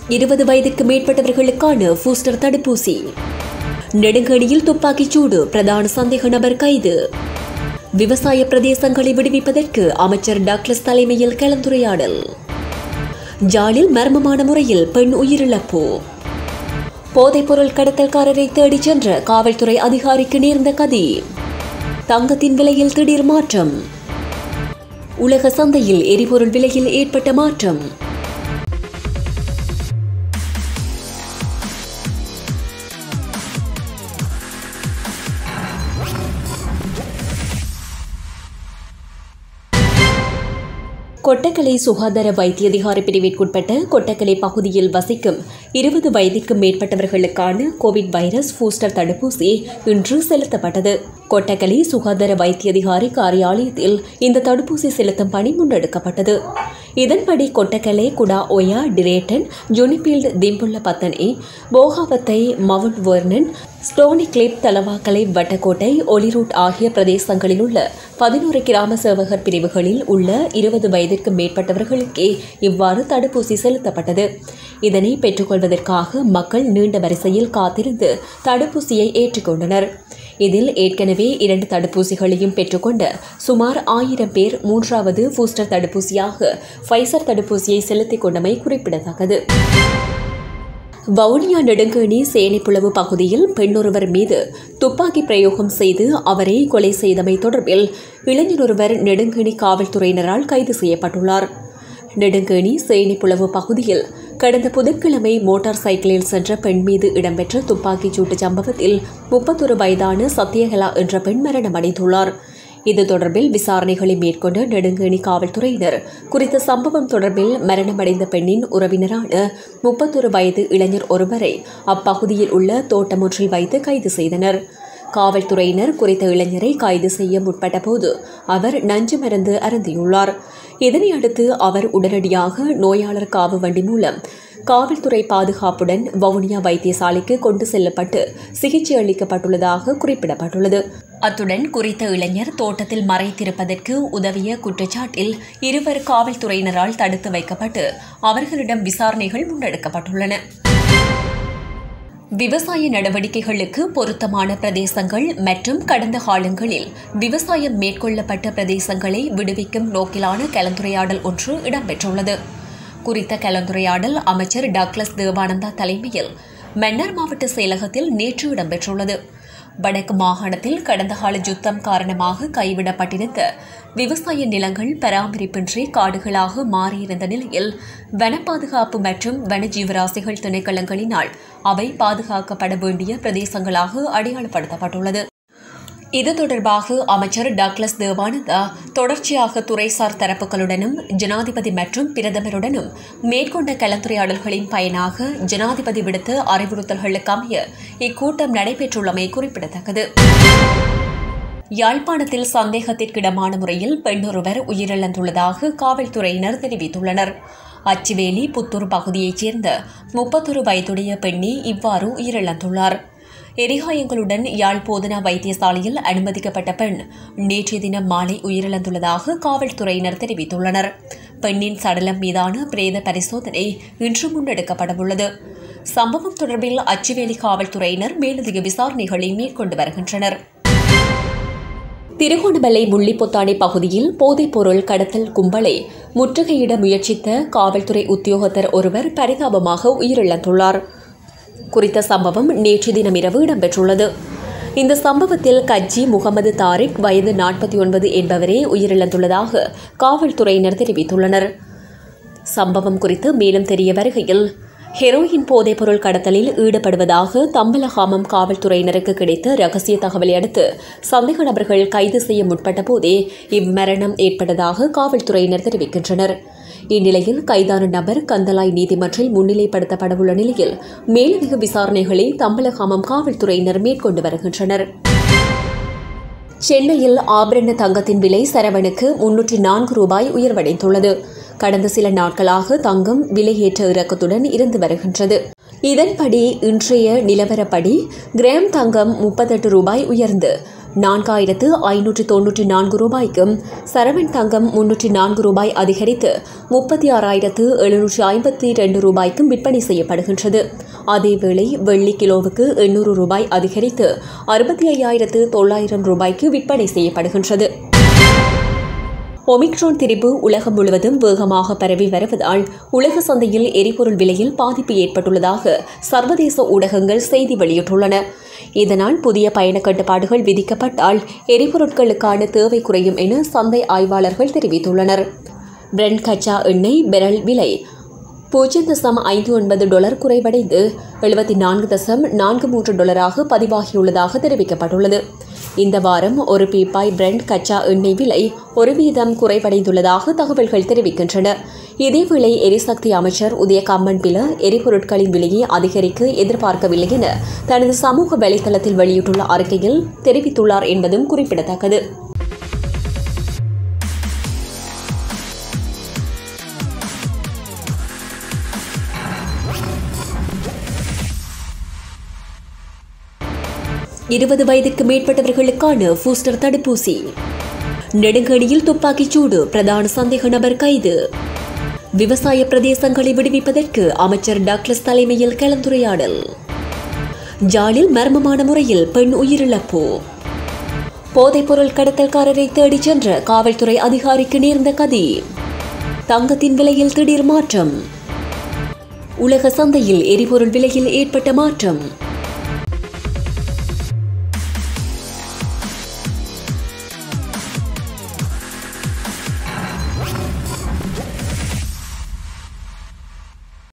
இருபது வயதுக்கு மேற்பட்டவர்களுக்கான பூஸ்டர் தடுப்பூசி நெடுங்கணியில் துப்பாக்கிச் சூடு பிரதான சந்தேக நபர் கைது விவசாய பிரதேசங்களை விடுவிப்பதற்கு அமைச்சர் டாக்லஸ் தலைமையில் கலந்துரையாடல் ஜாலில் மர்மமான முறையில் பெண் உயிரிழப்பு போதைப்பொருள் கடத்தல்காரரை தேடிச் சென்ற காவல்துறை அதிகாரிக்கு நேர்ந்த கதி தங்கத்தின் விலையில் திடீர் மாற்றம் உலக சந்தையில் எரிபொருள் விலையில் ஏற்பட்ட மாற்றம் கொட்டக்கலை சுகாதார வைத்திய அதிகார பிரிவிற்குட்பட்ட கொட்டக்கலை பகுதியில் வசிக்கும் இருபது வயதிற்கும் மேற்பட்டவர்களுக்கான கோவிட் வைரஸ் பூஸ்டர் தடுப்பூசி இன்று செலுத்தப்பட்டது கொட்டக்கலை சுகாதார வைத்திய அதிகாரி காரியாலயத்தில் இந்த தடுப்பூசி செலுத்தும் பணி முன்னெடுக்கப்பட்டது இதன்படி கொட்டக்கலை குடா ஒயா டிரேட்டன் ஜுனிபீல்டு Dimbula Pathana Bogawatta Mount Vernon Stony Cliff Talawakelle Vattakottai ஒலிரூட் ஆகிய பிரதேசங்களில் உள்ள பதினோரு கிராம சேவகர் பிரிவுகளில் உள்ள இருபது வயதிற்கு மேற்பட்டவர்களுக்கே இவ்வாறு தடுப்பூசி செலுத்தப்பட்டது இதனை பெற்றுக்கொள்வதற்காக மக்கள் நீண்ட வரிசையில் காத்திருந்து தடுப்பூசியை ஏற்றுக்கொண்டனர் இதில் ஏற்கனவே இரண்டு தடுப்பூசிகளையும் பெற்றுக்கொண்ட சுமார் ஆயிரம் பேர் மூன்றாவது பூஸ்டர் தடுப்பூசியாக ஃபைசர் தடுப்பூசியை செலுத்திக் கொண்டமை குறிப்பிடத்தக்கது வவுனியா நெடுங்கேணி சேனைப்புலவு பகுதியில் பெண்ணொருவர் மீது துப்பாக்கி பிரயோகம் செய்து அவரை கொலை செய்தமை தொடர்பில் இளைஞரொருவர் நெடுங்கேணி காவல்துறையினரால் கைது செய்யப்பட்டுள்ளார் நெடுங்கேணி சேனிப்புலவு பகுதியில் கடந்த புதன்கிழமை மோட்டார் சைக்கிளில் சென்ற பெண் மீது இடம்பெற்ற துப்பாக்கிச் சூட்டு சம்பவத்தில் முப்பத்தொரு வயதான சத்யகலா என்ற பெண் மரணமடைந்துள்ளார் இது தொடர்பில் விசாரணைகளை மேற்கொண்ட நெடுங்கேணி காவல்துறையினர் குறித்த சம்பவம் தொடர்பில் மரணமடைந்த பெண்ணின் உறவினரான முப்பத்தொரு வயது இளைஞர் ஒருவரை அப்பகுதியில் உள்ள தோட்டமொன்றில் வைத்து கைது செய்தனர் காவல்துறையினர் குறித்த இளைஞரை கைது செய்ய முற்பட்ட போது அவர் நஞ்சு மருந்து அருந்தியுள்ளார் இதனையடுத்து அவர் உடனடியாக நோயாளர் காவு வண்டி மூலம் காவல்துறை பாதுகாப்புடன் வவுனியா வைத்தியசாலைக்கு கொண்டு செல்லப்பட்டு சிகிச்சை அளிக்கப்பட்டுள்ளதாக குறிப்பிடப்பட்டுள்ளது அத்துடன் குறித்த இளைஞர் தோட்டத்தில் மறைத்திருப்பதற்கு உதவிய குற்றச்சாட்டில் இருவர் காவல்துறையினரால் தடுத்து வைக்கப்பட்டு அவர்களிடம் விசாரணைகள் முன்னெடுக்கப்பட்டுள்ளன விவசாய நடவடிக்கைகளுக்கு பொருத்தமான பிரதேசங்கள் மற்றும் கடந்த காலங்களில் விவசாயம் மேற்கொள்ளப்பட்ட பிரதேசங்களை விடுவிக்கும் நோக்கிலான கலந்துரையாடல் ஒன்று இடம்பெற்றுள்ளது குறித்த கலந்துரையாடல் அமைச்சர் டக்ளஸ் தேவானந்தா தலைமையில் மன்னார் மாவட்ட செயலகத்தில் நேற்று இடம்பெற்றுள்ளது வடக்கு மாகாணத்தில் கடந்த கால யுத்தம் காரணமாக கைவிடப்பட்டிருந்த விவசாய நிலங்கள் பராமரிப்பின்றி காடுகளாக மாறியிருந்த நிலையில் வன பாதுகாப்பு மற்றும் வனஜீவராசிகள் திணைக்களங்களினால் அவை பாதுகாக்கப்பட வேண்டிய பிரதேசங்களாக அடையாளப்படுத்தப்பட்டுள்ளது இது தொடர்பாக அமைச்சர் டக்ளஸ் தேவானந்தா தொடர்ச்சியாக துறைசார் தரப்புகளுடனும் ஜனாதிபதி மற்றும் பிரதமருடனும் மேற்கொண்ட கலந்துரையாடல்களின் பயனாக ஜனாதிபதி விடுத்த அறிவுறுத்தல்களுக்கு அமைய இக்கூட்டம் நடைபெற்றுள்ளமை குறிப்பிடத்தக்கது யாழ்ப்பாணத்தில் சந்தேகத்திற்கிடமான முறையில் பெண்ணொருவர் உயிரிழந்துள்ளதாக காவல்துறையினர் தெரிவித்துள்ளனர் அச்சுவேலி புத்தூர் பகுதியைச் சேர்ந்த முப்பத்தொரு வயதுடைய பெண்ணே இவ்வாறு உயிரிழந்துள்ளார் எரிகாயங்களுடன் யாழ் போதனா வைத்தியசாலையில் அனுமதிக்கப்பட்ட பெண் நேற்றைய தினம் மாலை உயிரிழந்துள்ளதாக காவல்துறையினர் தெரிவித்துள்ளனர் பெண்ணின் சடலம் மீதான பிரேத பரிசோதனை இன்று முன்னெடுக்கப்படவுள்ளது சம்பவம் தொடர்பில் அச்சுவேலி காவல்துறையினர் மேலதிக விசாரணைகளை மேற்கொண்டு வருகின்றனர் திருகோணமலை முள்ளிப்பொத்தானை பகுதியில் போதைப்பொருள் கடத்தல் கும்பலை முற்றுகையிட முயற்சித்த காவல்துறை உத்தியோகத்தர் ஒருவர் பரிதாபமாக உயிரிழந்துள்ளார் குறித்த சம்பவம் நேற்று தினம் இரவு இடம்பெற்றுள்ளது இந்த சம்பவத்தில் கஜ்ஜி முகமது தாரிக் வயது நாற்பத்தி ஒன்பது என்பவரே உயிரிழந்துள்ளதாக காவல்துறையினர் தெரிவித்துள்ளனர் சம்பவம் குறித்து மேலும் தெரிய வருகையில் ஹெரோயின் போதைப்பொருள் கடத்தலில் ஈடுபடுவதாக தம்பலகாமம் காவல்துறையினருக்கு கிடைத்த ரகசிய தகவலை அடுத்து சந்தேக நபர்கள் கைது செய்ய முற்பட்ட போதே இம்மரணம் ஏற்பட்டதாக காவல்துறையினர் தெரிவிக்கின்றனர் இந்நிலையில் கைதான நபர் கந்தலாய் நீதிமன்றில் முன்னிலைப்படுத்தப்படவுள்ள நிலையில் மேலதிக விசாரணைகளை தம்பலகாமம் காவல்துறையினர் மேற்கொண்டு வருகின்றனர் சென்னையில் ஆபரண தங்கத்தின் விலை சரவணுக்கு முன்னூற்றி நான்கு ரூபாய் உயர்வடைந்துள்ளது கடந்த சில நாட்களாக தங்கம் விலையேற்ற இறக்கத்துடன் இருந்து வருகின்றது இதன்படி இன்றைய நிலவரப்படி கிராம் தங்கம் முப்பத்தெட்டு ரூபாய் உயர்ந்து நான்காயிரத்து ஐநூற்று தொன்னூற்றி நான்கு ரூபாய்க்கும் சரவண் தங்கம் முன்னூற்றி நான்கு ரூபாய் அதிகரித்து முப்பத்தி ஆறாயிரத்து எழுநூற்றி ஐம்பத்தி ரெண்டு ரூபாய்க்கும் விற்பனை செய்யப்படுகின்றது அதேவேளை வெள்ளி கிலோவுக்கு எண்ணூறு ரூபாய் அதிகரித்து அறுபத்தி ஐயாயிரத்து தொள்ளாயிரம் ரூபாய்க்கு விற்பனை செய்யப்படுகின்றது ஒமிக்ரான் திரிபு உலகம் முழுவதும் வேகமாக பரவி வருவதால் உலக சந்தையில் எரிபொருள் விலையில் பாதிப்பு ஏற்பட்டுள்ளதாக சர்வதேச ஊடகங்கள் செய்தி வெளியிட்டுள்ளன இதனால் புதிய பயண கட்டுப்பாடுகள் விதிக்கப்பட்டால் எரிபொருட்களுக்கான தேவை குறையும் என சந்தை ஆய்வாளர்கள் தெரிவித்துள்ளனர் பிரெண்ட் கச்சா எண்ணெய் பெரல் விலை பூஜ்ஜியம் தசம் ஐந்து ஒன்பது டாலர் குறைவடைந்து எழுபத்தி நான்கு தசம் நான்கு மூன்று டாலராக பதிவாகியுள்ளதாக தெரிவிக்கப்பட்டுள்ளது இந்த வாரம் ஒரு பீப்பாய் பிரெண்ட் கச்சா எண்ணெய் விலை ஒரு வீதம் குறைவடைந்துள்ளதாக தகவல்கள் தெரிவிக்கின்றன இதேவேளை எரிசக்தி அமைச்சர் உதய கம்மன் பில எரிபொருட்களின் விலையை அதிகரிக்க எதிர்பார்க்கவில்லை என தனது சமூக வலைதளத்தில் வெளியிட்டுள்ள அறிக்கையில் தெரிவித்துள்ளார் என்பதும் குறிப்பிடத்தக்கது இருபது வயதுக்கு மேற்பட்டவர்களுக்கான பூஸ்டர் தடுப்பூசி நெடுங்கணியில் துப்பாக்கிச் சூடு பிரதான சந்தேக நபர் கைது விவசாய பிரதேசங்களை விடுவிப்பதற்கு அமைச்சர் டாக்லஸ் தலைமையில் கலந்துரையாடல் ஜாலில் மர்மமான முறையில் பெண் உயிரிழப்பு போதைப்பொருள் கடத்தல்காரரை தேடிச் சென்ற காவல்துறை அதிகாரிக்கு நேர்ந்த கதி தங்கத்தின் விலையில் திடீர் மாற்றம் உலக சந்தையில் எரிபொருள் விலையில் ஏற்பட்ட மாற்றம்